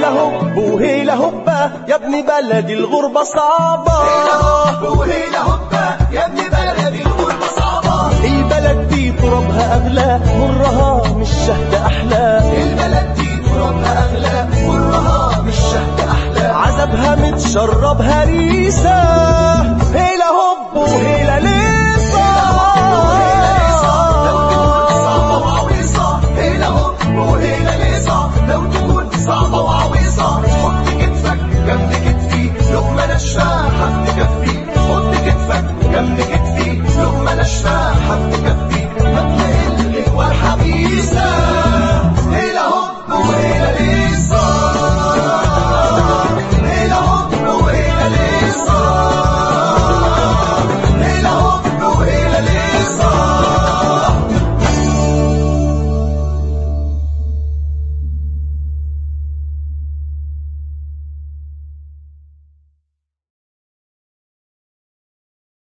وهيلا هوب وهيلا هوبا يا ابن بلدي الغربة صعبة وهيلا هوبا يا ابن بلدي الغربة صعبة البلد دي ترابها أغلى مرها مش شهد أحلى البلد دي ترابها أغلى مرها مش شهد أحلى عذبها متشرب هريسة